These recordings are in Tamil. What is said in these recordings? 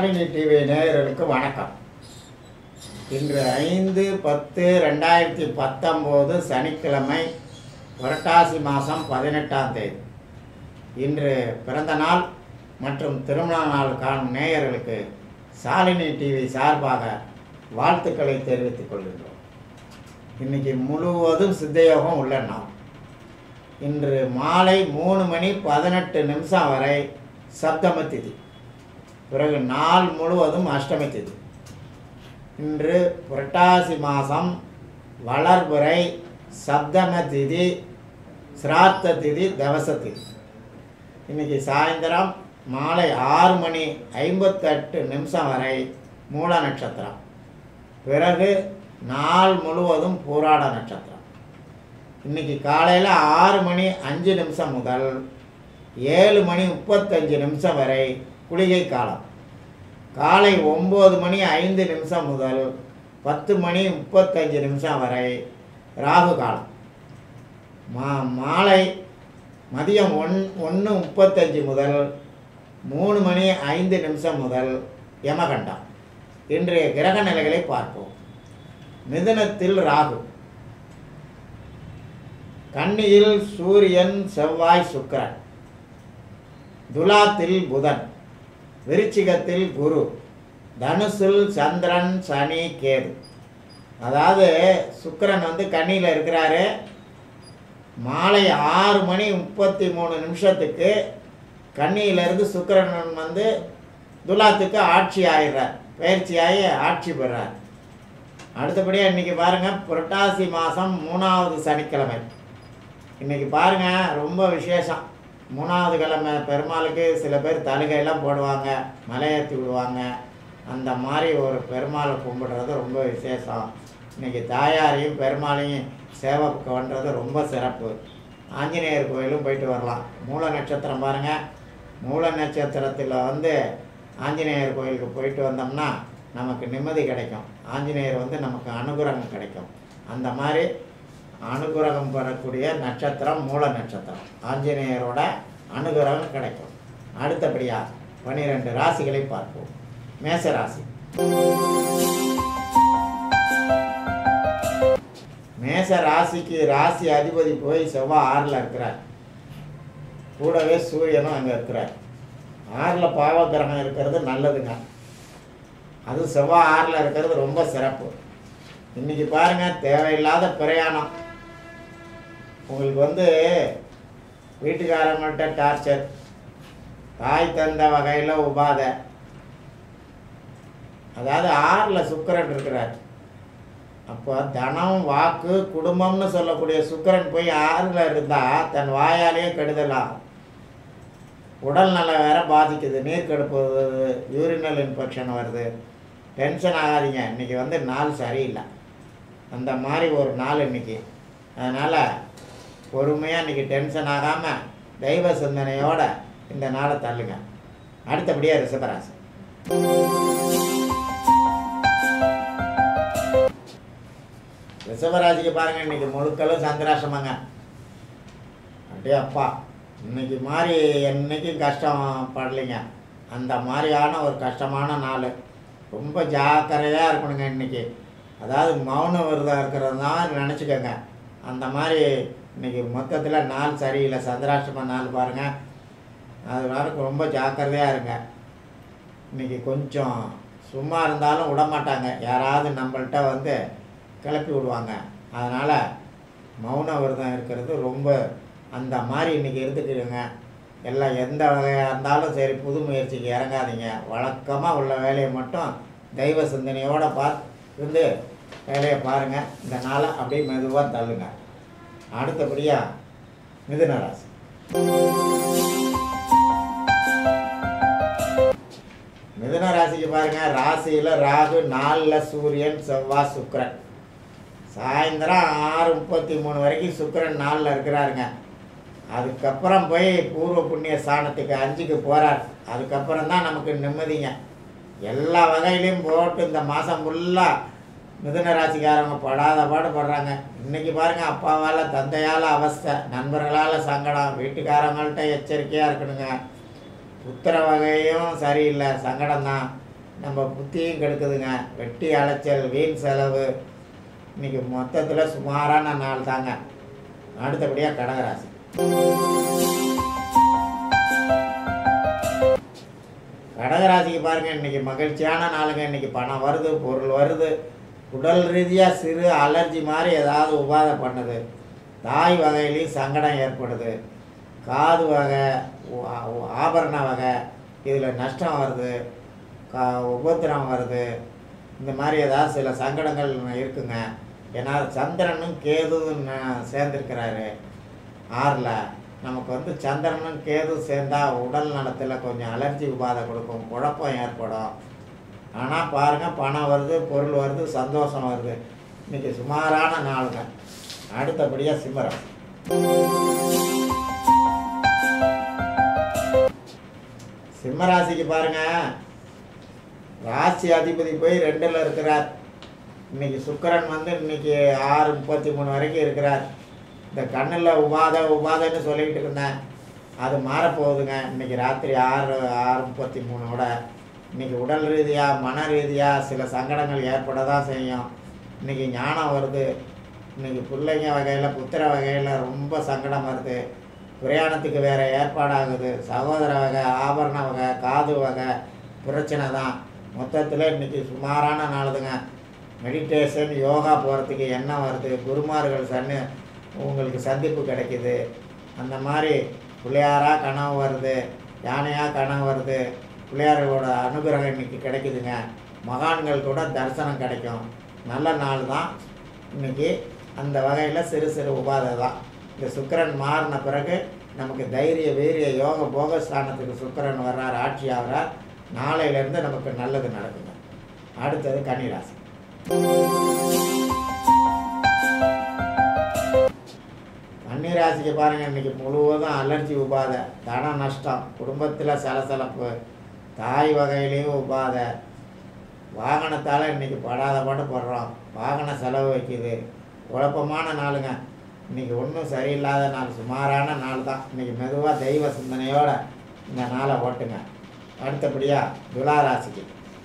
சாலினி டிவி நேயர்களுக்கு வணக்கம் இன்று ஐந்து பத்து ரெண்டாயிரத்தி பத்தொம்போது சனிக்கிழமை புரட்டாசி மாதம் பதினெட்டாம் தேதி இன்று பிறந்த நாள் மற்றும் திருமண நாள் காணும் நேயர்களுக்கு சாலினி டிவி சார்பாக வாழ்த்துக்களை தெரிவித்துக் கொள்கின்றோம் இன்னைக்கு முழுவதும் சித்தயோகம் உள்ள நாள் இன்று மாலை மூணு மணி பதினெட்டு நிமிஷம் வரை சப்தம திதி பிறகு நாள் முழுவதும் அஷ்டமி திதி இன்று புரட்டாசி மாதம் வளர்பிறை சப்தம திதி சிராத்த திதி தவச திதி இன்னைக்கு சாயந்தரம் மாலை ஆறு மணி ஐம்பத்தெட்டு நிமிஷம் வரை மூல நட்சத்திரம் பிறகு நாள் முழுவதும் பூராட நட்சத்திரம் இன்னைக்கு காலையில் ஆறு மணி அஞ்சு நிமிஷம் முதல் ஏழு மணி முப்பத்தஞ்சு நிமிஷம் வரை குளிகை காலம் காலை ஒம்பது மணி ஐந்து நிமிஷம் முதல் பத்து மணி முப்பத்தஞ்சு நிமிஷம் வரை ராகு காலம் மா மாலை மதியம் ஒன் ஒன்று முப்பத்தஞ்சு முதல் மூணு மணி ஐந்து நிமிஷம் முதல் யமகண்டம் இன்றைய கிரக நிலைகளை பார்ப்போம் மிதுனத்தில் ராகு கன்னியில் சூரியன் செவ்வாய் சுக்கிரன் துலாத்தில் புதன் விருச்சிகத்தில் குரு தனுசில் சந்திரன் சனி கேது அதாவது சுக்கிரன் வந்து கன்னியில் இருக்கிறாரு மாலை ஆறு மணி முப்பத்தி மூணு நிமிஷத்துக்கு கன்னியிலிருந்து சுக்கிரன் வந்து துலாத்துக்கு ஆட்சி ஆயிடுறார் பயிற்சியாகி ஆட்சி பெறார் அடுத்தபடியாக இன்றைக்கி பாருங்கள் புரட்டாசி மாதம் மூணாவது சனிக்கிழமை இன்றைக்கி பாருங்கள் ரொம்ப விசேஷம் மூணாவது கிழமை பெருமாளுக்கு சில பேர் தலுகையெல்லாம் போடுவாங்க மலையேற்றி விடுவாங்க அந்த மாதிரி ஒரு பெருமாளை கும்பிடுறது ரொம்ப விசேஷம் இன்றைக்கி தாயாரையும் பெருமாளையும் சேவை பண்ணுறது ரொம்ப சிறப்பு ஆஞ்சநேயர் கோயிலும் போயிட்டு வரலாம் மூல நட்சத்திரம் பாருங்கள் மூல நட்சத்திரத்தில் வந்து ஆஞ்சநேயர் கோயிலுக்கு போயிட்டு வந்தோம்னா நமக்கு நிம்மதி கிடைக்கும் ஆஞ்சநேயர் வந்து நமக்கு அனுகிரகம் கிடைக்கும் அந்த மாதிரி அனுகிரகம் பெறக்கூடிய நட்சத்திரம் மூல நட்சத்திரம் ஆஞ்சநேயரோட அனுகிரகம் கிடைக்கும் அடுத்தபடியாக பனிரெண்டு ராசிகளை பார்ப்போம் மேச ராசி மேச ராசிக்கு ராசி அதிபதி போய் செவ்வாய் ஆறில் இருக்கிறார் கூடவே சூரியனும் அங்கே இருக்கிறார் ஆறில் பாவ கிரகம் இருக்கிறது நல்லதுங்க அது செவ்வாய் ஆறில் இருக்கிறது ரொம்ப சிறப்பு இன்றைக்கி பாருங்கள் தேவையில்லாத பிரயாணம் உங்களுக்கு வந்து வீட்டுக்காரங்கள்ட்ட டார்ச்சர் தாய் தந்த வகையில் உபாதை அதாவது ஆறில் சுக்கரன் இருக்கிறார் அப்போ தனம் வாக்கு குடும்பம்னு சொல்லக்கூடிய சுக்கரன் போய் ஆறில் இருந்தால் தன் வாயாலேயே கெடுதலாம் உடல் நலம் வேற பாதிக்குது நீர் கடுப்பு யூரினல் இன்ஃபெக்ஷன் வருது டென்ஷன் ஆகாதீங்க இன்றைக்கி வந்து நாள் சரியில்லை அந்த மாதிரி ஒரு நாள் இன்றைக்கி அதனால் பொறுமையாக இன்றைக்கி டென்ஷன் ஆகாமல் தெய்வ சிந்தனையோட இந்த நாளை தள்ளுங்க அடுத்தபடியாக ரிஷபராசி ரிஷபராசிக்கு பாருங்கள் இன்றைக்கி முழுக்களும் சந்திராசிரமங்க அப்படியே அப்பா இன்னைக்கு மாதிரி என்றைக்கும் கஷ்டம் படலைங்க அந்த மாதிரியான ஒரு கஷ்டமான நாள் ரொம்ப ஜாக்கிரதையாக இருக்கணுங்க இன்றைக்கி அதாவது மௌன விரதம் இருக்கிறது தான் நினச்சிக்கோங்க அந்த மாதிரி இன்றைக்கி மொத்தத்தில் நாள் சரியில்லை சந்திராஷ்டம நாள் பாருங்கள் அதனால ரொம்ப ஜாக்கிரதையாக இருங்க இன்றைக்கி கொஞ்சம் சும்மா இருந்தாலும் விட மாட்டாங்க யாராவது நம்மள்கிட்ட வந்து கிளப்பி விடுவாங்க அதனால் மௌன விரதம் இருக்கிறது ரொம்ப அந்த மாதிரி இன்றைக்கி இருந்துக்கிடுங்க எல்லாம் எந்த வகையாக இருந்தாலும் சரி புது முயற்சிக்கு இறங்காதீங்க வழக்கமாக உள்ள வேலையை மட்டும் தெய்வ சிந்தனையோடு பார்த்து இருந்து வேலையை பாருங்கள் இந்த நாளை அப்படியே மெதுவாக தள்ளுங்க அடுத்தபடியாக மிதுன ராசி மிதுன ராசிக்கு பாருங்கள் ராசியில் ராகு நாலில் சூரியன் செவ்வாய் சுக்கரன் சாயந்தரம் ஆறு முப்பத்தி மூணு வரைக்கும் சுக்கரன் நாளில் இருக்கிறாருங்க அதுக்கப்புறம் போய் பூர்வ புண்ணிய ஸ்தானத்துக்கு அஞ்சுக்கு போகிறார் அதுக்கப்புறம் தான் நமக்கு நிம்மதிங்க எல்லா வகையிலையும் போட்டு இந்த மாதம் ஃபுல்லாக மிதுன ராசிக்காரங்க படாத பாடு படுறாங்க இன்றைக்கி பாருங்கள் அப்பாவால் தந்தையால் அவஸ்தை நண்பர்களால் சங்கடம் வீட்டுக்காரங்கள்ட்ட எச்சரிக்கையாக இருக்கணுங்க புத்திர வகையும் சரியில்லை சங்கடம் தான் நம்ம புத்தியும் கெடுக்குதுங்க வெட்டி அலைச்சல் வீண் செலவு இன்னைக்கு மொத்தத்தில் சுமாரான நாள் தாங்க அடுத்தபடியாக கடகராசி கடகராசிக்கு பாருங்க இன்னைக்கு மகிழ்ச்சியான நாளுங்க இன்னைக்கு பணம் வருது பொருள் வருது உடல் ரீதியாக சிறு அலர்ஜி மாதிரி ஏதாவது உபாதை பண்ணுது தாய் வகையிலையும் சங்கடம் ஏற்படுது காது வகை உ- ஆ- ஆபரண வகை இதில் நஷ்டம் வருது கா உபத்திரம் வருது இந்த மாதிரி ஏதாவது சில சங்கடங்கள் இருக்குங்க ஏன்னா சந்திரனும் கேதுவும் ந- சேர்ந்திருக்கிறாரு ஆறில் நமக்கு வந்து சந்திரனும் கேது சேர்ந்தா உடல் நலத்தில் கொஞ்சம் அலர்ஜி உபாதை கொடுக்கும் குழப்பம் ஏற்படும் ஆனால் பாருங்கள் பணம் வருது பொருள் வருது சந்தோஷம் வருது இன்னைக்கு சுமாரான நாளுங்க அடுத்தபடியாக சிம்மரம் சிம்மராசிக்கு பாருங்க ராசி அதிபதி போய் ரெண்டில் இருக்கிறார் இன்னைக்கு சுக்கிரன் வந்து இன்னைக்கு ஆறு முப்பத்தி மூணு வரைக்கும் இருக்கிறார் இந்த கண்ணில் உபாத உபாதைன்னு சொல்லிக்கிட்டு இருந்தேன் அது மாறப்போகுதுங்க இன்னைக்கு ராத்திரி ஆறு ஆறு முப்பத்தி மூணோட இன்னைக்கு உடல் ரீதியாக மன ரீதியாக சில சங்கடங்கள் ஏற்பட தான் செய்யும் இன்னைக்கு ஞானம் வருது இன்னைக்கு பிள்ளைங்க வகையில் புத்திர வகையில் ரொம்ப சங்கடம் வருது பிரயாணத்துக்கு வேறு ஏற்பாடாகுது சகோதர வகை ஆபரண வகை காது வகை பிரச்சனை தான் மொத்தத்தில் இன்னைக்கு சுமாரான நாளுதுங்க மெடிடேஷன் யோகா போகிறதுக்கு எண்ணம் வருது குருமார்கள் சன்னு உங்களுக்கு சந்திப்பு கிடைக்குது அந்த மாதிரி பிள்ளையாராக கனவு வருது யானையாக கனவு வருது பிள்ளையாரோட அனுகிரகம் இன்னைக்கு கிடைக்குதுங்க மகான்கள் கூட தரிசனம் கிடைக்கும் நல்ல நாள் தான் இன்னைக்கு அந்த வகையில் சிறு சிறு உபாதை தான் இந்த சுக்கிரன் மாறின பிறகு நமக்கு தைரிய வீரிய யோக போகஸ்தானத்துக்கு சுக்கிரன் வர்றார் ஆட்சி ஆகிறார் நாளையிலேருந்து நமக்கு நல்லது நடக்குங்க அடுத்தது கன்னிராசி கன்னிராசிக்கு பாருங்க இன்னைக்கு முழுவதும் அலர்ஜி உபாதை தன நஷ்டம் குடும்பத்தில் சலசலப்பு தாய் வகையிலையும் உபாதை வாகனத்தால் இன்னைக்கு படாத பாடு படுறோம் வாகன செலவு வைக்குது குழப்பமான நாளுங்க இன்னைக்கு ஒன்றும் சரியில்லாத நாள் சுமாரான நாள் தான் இன்னைக்கு மெதுவாக தெய்வ சிந்தனையோட இந்த நாளை ஓட்டுங்க அடுத்தபடியாக துலா ராசிக்கு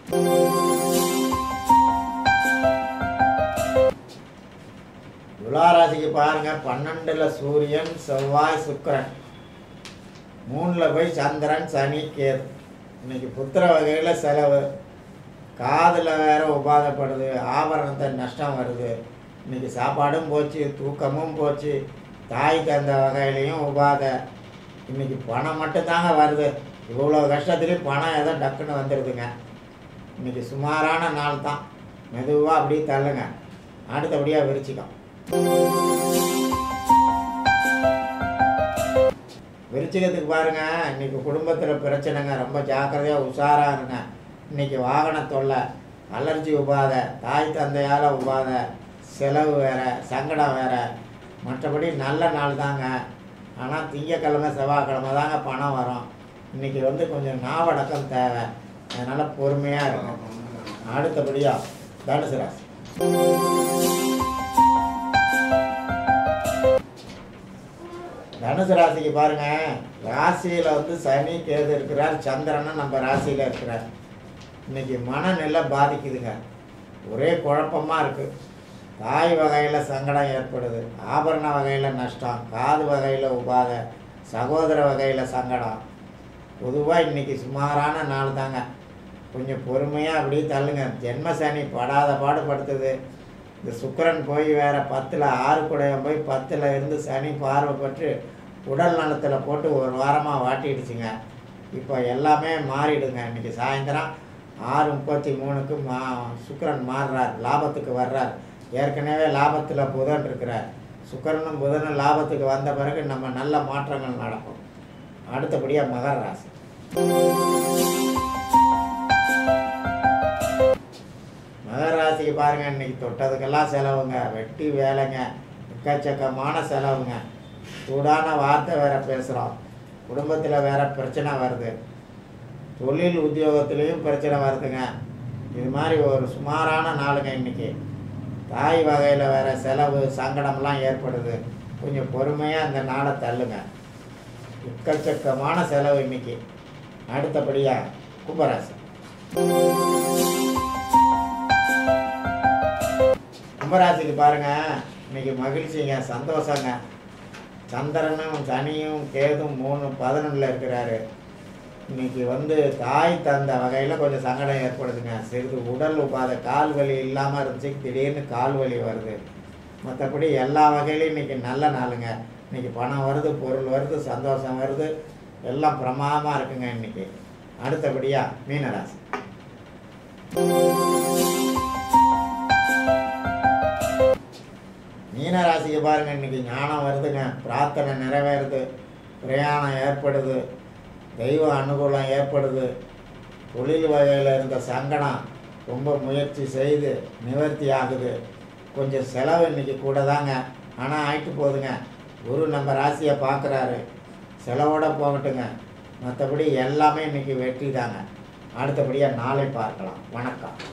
துலா ராசிக்கு பாருங்க பன்னெண்டுல சூரியன் செவ்வாய் சுக்கிரன் மூணில் போய் சந்திரன் சனி கேது இன்னைக்கு புத்திர வகையில் செலவு காதில் வேற உபாதைப்படுது ஆபரணத்தை நஷ்டம் வருது இன்னைக்கு சாப்பாடும் போச்சு தூக்கமும் போச்சு தாய் தந்த வகையிலையும் உபாதை இன்னைக்கு பணம் மட்டும்தாங்க வருது இவ்வளோ கஷ்டத்துலேயும் பணம் ஏதோ டக்குன்னு வந்துடுதுங்க இன்னைக்கு சுமாரான நாள் தான் மெதுவாக அப்படியே தள்ளுங்க அடுத்தபடியாக விரிச்சிக்கும் விருச்சிகத்துக்கு பாருங்க இன்னைக்கு குடும்பத்தில் பிரச்சனைங்க ரொம்ப ஜாக்கிரதையாக உஷாராக இருங்க இன்னைக்கு வாகன தொல்லை அலர்ஜி உபாதை தாய் தந்தையால் உபாதை செலவு வேற சங்கடம் வேற மற்றபடி நல்ல நாள் தாங்க ஆனால் திங்கக்கிழமை செவ்வாய்க்கிழமை தாங்க பணம் வரும் இன்னைக்கு வந்து கொஞ்சம் நாவடக்கம் தேவை அதனால் பொறுமையாக இருக்கும் அடுத்தபடியாக தனுசு ராசி தனுசு ராசிக்கு பாருங்க ராசியில் வந்து சனி கேது இருக்கிறார் சந்திரனும் நம்ம ராசியில் இருக்கிறார் இன்னைக்கு மனநிலை பாதிக்குதுங்க ஒரே குழப்பமாக இருக்குது தாய் வகையில் சங்கடம் ஏற்படுது ஆபரண வகையில் நஷ்டம் காது வகையில் உபாதை சகோதர வகையில் சங்கடம் பொதுவாக இன்னைக்கு சுமாரான நாள் தாங்க கொஞ்சம் பொறுமையாக அப்படியே தள்ளுங்க ஜென்ம சனி படாத பாடுபடுத்துது இந்த சுக்கிரன் போய் வேற பத்தில் ஆறு குடையம் போய் பத்தில் இருந்து சனி பார்வைப்பட்டு உடல் நலத்தில் போட்டு ஒரு வாரமாக வாட்டிடுச்சுங்க இப்போ எல்லாமே மாறிடுங்க இன்னைக்கு சாயந்தரம் ஆறு முப்பத்தி மூணுக்கு மா சுக்கிரன் மாறுறார் லாபத்துக்கு வர்றார் ஏற்கனவே லாபத்தில் புதன் இருக்கிறார் சுக்கிரனும் புதனும் லாபத்துக்கு வந்த பிறகு நம்ம நல்ல மாற்றங்கள் நடக்கும் அடுத்தபடியாக மகர ராசி மகர ராசிக்கு பாருங்க இன்னைக்கு தொட்டதுக்கெல்லாம் செலவுங்க வெட்டி வேலைங்க எக்கச்சக்கமான செலவுங்க சூடான வார்த்தை வேற பேசுகிறோம் குடும்பத்தில் வேற பிரச்சனை வருது தொழில் உத்தியோகத்துலேயும் பிரச்சனை வருதுங்க இது மாதிரி ஒரு சுமாரான நாளுங்க இன்னைக்கு தாய் வகையில் வேற செலவு சங்கடம்லாம் ஏற்படுது கொஞ்சம் பொறுமையாக இந்த நாளை தள்ளுங்க எக்கச்சக்கமான செலவு இன்னைக்கு அடுத்தபடியாக கும்பராசி கும்பராசிக்கு பாருங்க இன்னைக்கு மகிழ்ச்சிங்க சந்தோஷங்க சந்திரனும் சனியும் கேதும் மூணு பதினொன்றில் இருக்கிறாரு இன்னைக்கு வந்து தாய் தந்த வகையில் கொஞ்சம் சங்கடம் ஏற்படுதுங்க சிறிது உடல் உபாதை கால் வலி இல்லாமல் இருந்துச்சு திடீர்னு கால் வலி வருது மற்றபடி எல்லா வகையிலையும் இன்னைக்கு நல்ல நாளுங்க இன்னைக்கு பணம் வருது பொருள் வருது சந்தோஷம் வருது எல்லாம் பிரமாதமாக இருக்குங்க இன்னைக்கு அடுத்தபடியாக மீனராசி மீனராசிக்கு பாருங்க இன்னைக்கு ஞானம் வருதுங்க பிரார்த்தனை நிறைவேறுது பிரயாணம் ஏற்படுது தெய்வ அனுகூலம் ஏற்படுது தொழில் வகையில் இருந்த சங்கடம் ரொம்ப முயற்சி செய்து நிவர்த்தி ஆகுது கொஞ்சம் செலவு இன்னைக்கு கூட தாங்க ஆனால் ஆயிட்டு போகுதுங்க குரு நம்ம ராசியை பார்க்குறாரு செலவோட போகட்டுங்க மற்றபடி எல்லாமே இன்னைக்கு வெற்றி தாங்க அடுத்தபடியாக நாளை பார்க்கலாம் வணக்கம்